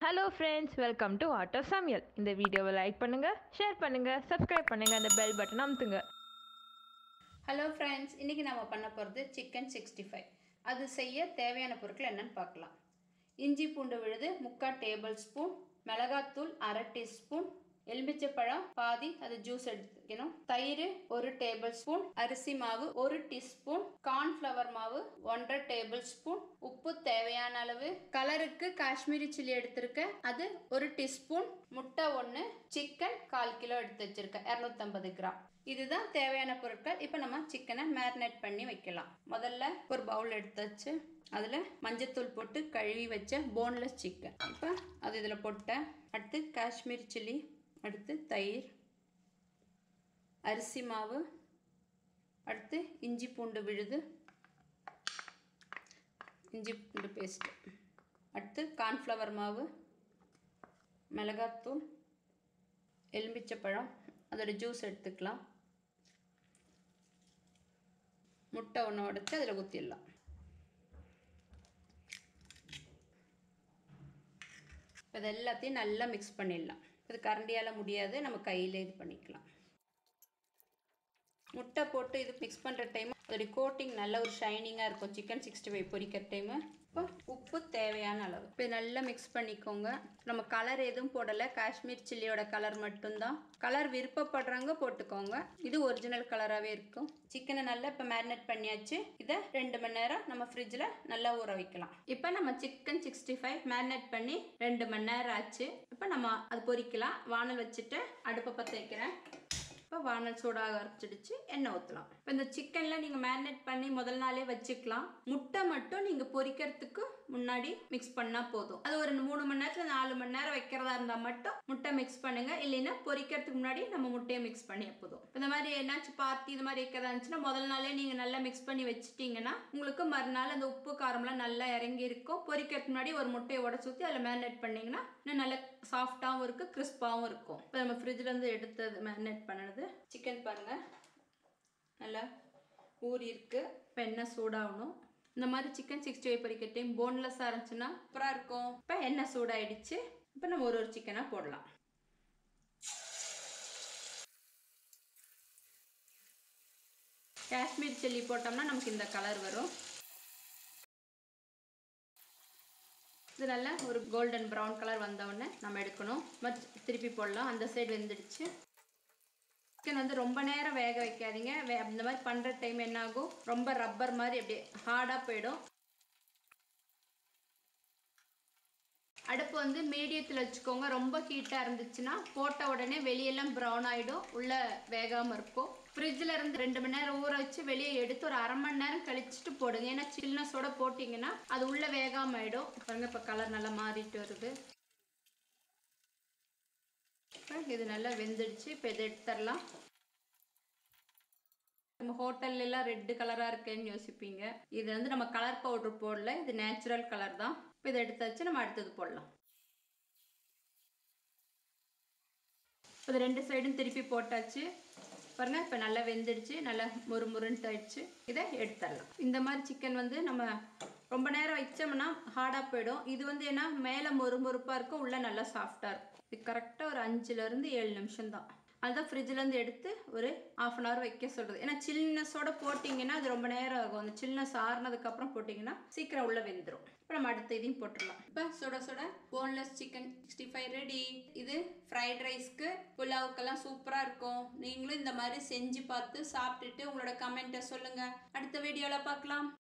hello friends welcome to auto சமையல் இந்த வீடியோவை லைக் பண்ணுங்கள் ஷேர் பண்ணுங்கள் சப்ஸ்கிரைப் பண்ணுங்கள் அந்த பெல் பட்டன் அமுத்துங்க ஹலோ ஃப்ரெண்ட்ஸ் இன்றைக்கி நம்ம பண்ண போகிறது சிக்கன் சிக்ஸ்டி ஃபைவ் அது செய்ய தேவையான பொருட்கள் என்னன்னு பார்க்கலாம் இஞ்சி பூண்டு விழுது முக்கால் டேபிள் ஸ்பூன் மிளகாத்தூள் அரை டீஸ்பூன் எலுமிச்சப்பழம் பாதி அது ஜூஸ் எடுத்துக்கணும் தயிர் ஒரு டேபிள் ஸ்பூன் அரிசி மாவு ஒரு டீஸ்பூன் கார்ன்ஃப்ளவர் மாவு ஒன்றரை டேபிள் ஸ்பூன் உப்பு தேவையான அளவு கலருக்கு காஷ்மீரி சில்லி எடுத்திருக்கேன் அது ஒரு டீஸ்பூன் முட்டை ஒன்று சிக்கன் கால் கிலோ எடுத்து வச்சிருக்கேன் இரநூத்தம்பது கிராம் இதுதான் தேவையான பொருட்கள் இப்போ நம்ம சிக்கனை மேரினேட் பண்ணி வைக்கலாம் முதல்ல ஒரு பவுல் எடுத்து வச்சு அதில் மஞ்சத்தூள் போட்டு கழுவி வச்ச போன்லெஸ் சிக்கன் இப்போ அது இதில் போட்டேன் அடுத்து காஷ்மீர் சில்லி அடுத்து தயிர் அரிசி மாவு அடுத்து இஞ்சி பூண்டு விழுது இஞ்சி பூண்டு பேஸ்ட்டு அடுத்து கார்ன்ஃப்ளவர் மாவு மிளகாத்தூள் எலும்பிச்சப்பழம் அதோட ஜூஸ் எடுத்துக்கலாம் முட்டை ஒன்று உடச்சி அதில் ஊற்றிடலாம் இது எல்லாத்தையும் நல்லா மிக்ஸ் பண்ணிடலாம் இது கரண்டியால் முடியாது நம்ம கையில் இது பண்ணிக்கலாம் முட்டை போட்டு இது மிக்ஸ் பண்ணுற டைம் அதோடைய கோட்டிங் நல்ல ஒரு ஷைனிங்காக இருக்கும் சிக்கன் சிக்ஸ்டி ஃபைவ் பொரிக்கிற டைமு இப்போ உப்பு தேவையான அளவு இப்போ நல்லா மிக்ஸ் பண்ணிக்கோங்க நம்ம கலர் எதுவும் போடலை காஷ்மீர் சில்லியோட கலர் மட்டும்தான் கலர் விருப்பப்படுறவங்க போட்டுக்கோங்க இது ஒரிஜினல் கலராகவே இருக்கும் சிக்கனை நல்லா இப்போ மேரினேட் பண்ணியாச்சு இதை ரெண்டு மணி நேரம் நம்ம ஃப்ரிட்ஜில் நல்லா ஊற வைக்கலாம் இப்போ நம்ம சிக்கன் சிக்ஸ்டி ஃபைவ் மேரினேட் பண்ணி ரெண்டு மணி நேரம் ஆச்சு இப்போ நம்ம அது பொரிக்கலாம் வானல் வச்சுட்டு அடுப்பை பற்ற வைக்கிறேன் இப்போ வானல் சூடாக அரைச்சிடுச்சு எண்ணெய் ஊற்றலாம் இப்போ இந்த சிக்கனில் நீங்கள் மேரினேட் பண்ணி முதல் நாளே வச்சுக்கலாம் முட்டை மட்டும் நீங்கள் பொரிக்கிறதுக்கு முன்னாடி மிக்ஸ் பண்ணால் போதும் அது ஒரு மூணு மணி நேரத்தில் நாலு மணி நேரம் வைக்கிறதா இருந்தால் மட்டும் முட்டை மிக்ஸ் பண்ணுங்க இல்லைன்னா பொரிக்கிறதுக்கு முன்னாடி நம்ம முட்டையை மிக்ஸ் பண்ணிய போதும் இந்த மாதிரி என்னாச்சும் பார்ட்டி இது மாதிரி வைக்கிறதா இருந்துச்சுன்னா முதல் நாளே நீங்கள் நல்லா மிக்ஸ் பண்ணி வச்சுட்டீங்கன்னா உங்களுக்கு மறுநாள் அந்த உப்பு காரம்லாம் நல்லா இறங்கி இருக்கும் பொரிக்கிறதுக்கு முன்னாடி ஒரு முட்டையை உடச்சு ஊற்றி அதில் மேரினேட் பண்ணிங்கன்னா இன்னும் நல்லா சாஃப்டாகவும் இருக்குது கிறிஸ்பாகவும் இருக்கும் இப்போ நம்ம ஃப்ரிட்ஜ்லேருந்து எடுத்தது மேரினேட் பண்ணது சிக்கன் பாருங்கள் நல்லா ஊறி இருக்கு இப்போ எண்ணெய் சூடாகணும் இந்த மாதிரி சிக்கன் சிக்ஸ்டி ஃபைவ் பொரிக்கிற டைம் போன்லெஸ்ஸாக இருந்துச்சுன்னா சூப்பராக இருக்கும் இப்போ எண்ணெய் சூடாயிடுச்சு இப்போ நம்ம ஒரு ஒரு சிக்கனாக போடலாம் காஷ்மீர் சில்லி போட்டோம்னா நமக்கு இந்த கலர் வரும் இது நல்லா ஒரு கோல்டன் ப்ரௌன் கலர் வந்தவுடனே நம்ம எடுக்கணும் மத் திருப்பி போடலாம் அந்த சைடு வெந்துடுச்சு சிக்கன் வந்து ரொம்ப நேரம் வேக வைக்காதீங்க வே இந்த மாதிரி பண்ணுற டைம் என்ன ஆகும் ரொம்ப ரப்பர் மாதிரி அப்படியே ஹார்டாக போயிடும் அடுப்பு வந்து மீடியத்தில் வச்சுக்கோங்க ரொம்ப ஹீட்டாக இருந்துச்சுன்னா போட்ட உடனே வெளியெல்லாம் ப்ரௌன் ஆகிடும் உள்ளே வேகாமல் இருக்கும் ஃப்ரிட்ஜில் இருந்து ரெண்டு மணி நேரம் ஊற வச்சு வெளியே எடுத்து ஒரு அரை மணி நேரம் கழிச்சிட்டு போடுங்க ஏன்னா சில்னஸோட போட்டிங்கன்னா அது உள்ளே வேகாமல் ஆகிடும் பாருங்க இப்போ கலர் நல்லா மாறிட்டு வருது இது நல்லா வெந்துடுச்சு இப்போ இதை எடுத்துடலாம் நம்ம ஹோட்டல்ல எல்லாம் ரெட்டு கலராக இருக்குன்னு யோசிப்பீங்க இது வந்து நம்ம கலர் பவுடர் போடல இது நேச்சுரல் கலர் தான் இப்போ இதை எடுத்து வச்சு நம்ம அடுத்தது போடலாம் இது ரெண்டு சைடும் திருப்பி போட்டாச்சு பாருங்க இப்போ நல்லா வெந்துடுச்சு நல்லா முறு முருன்ட்டு ஆயிடுச்சு இதை எடுத்துடலாம் இந்த மாதிரி சிக்கன் வந்து நம்ம ரொம்ப நேரம் வச்சோம்னா ஹார்டாக போயிடும் இது வந்து ஏன்னா மேலே மொறு மொறுப்பாக இருக்கும் உள்ளே நல்லா சாஃப்டாக இருக்கும் இது கரெக்டாக ஒரு அஞ்சுலேருந்து ஏழு நிமிஷம் தான் அதுதான் ஃப்ரிட்ஜிலேருந்து எடுத்து ஒரு ஆஃப் அன் ஹவர் வைக்க சொல்கிறது ஏன்னா சில்னஸோட போட்டிங்கன்னா அது ரொம்ப நேரம் ஆகும் அந்த சில்னஸ் ஆறுனதுக்கப்புறம் போட்டிங்கன்னா சீக்கிரம் உள்ளே வெந்துடும் இப்போ நம்ம அடுத்த இதையும் போட்டுடலாம் இப்போ சுட சுட boneless chicken sixty five ready இது ஃப்ரைட் ரைஸ்க்கு புலாவுக்கெல்லாம் சூப்பராக இருக்கும் நீங்களும் இந்த மாதிரி செஞ்சு பார்த்து சாப்பிட்டுட்டு உங்களோட கமெண்ட்டை சொல்லுங்கள் அடுத்த வீடியோவில் பார்க்கலாம்